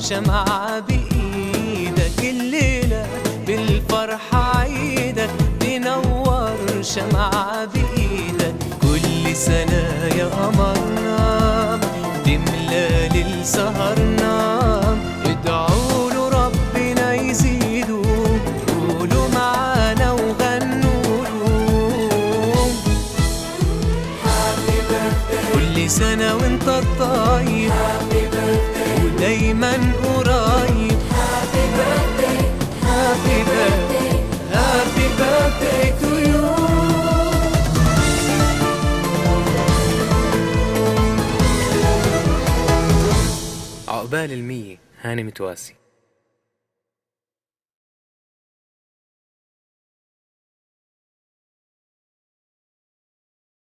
شمعة بإيدك الليلة بالفرحة عيدك تنور شمعة بإيدك كل سنة يا قمرنا تملى ليل سهرنا ادعوا له ربنا يزيده قولوا معانا وغنوا له كل سنة وانت طيب ودايما قريب هابي بيرثدي هابي بيرثدي هابي بيرثدي تو يو عقبال المية هاني متواسي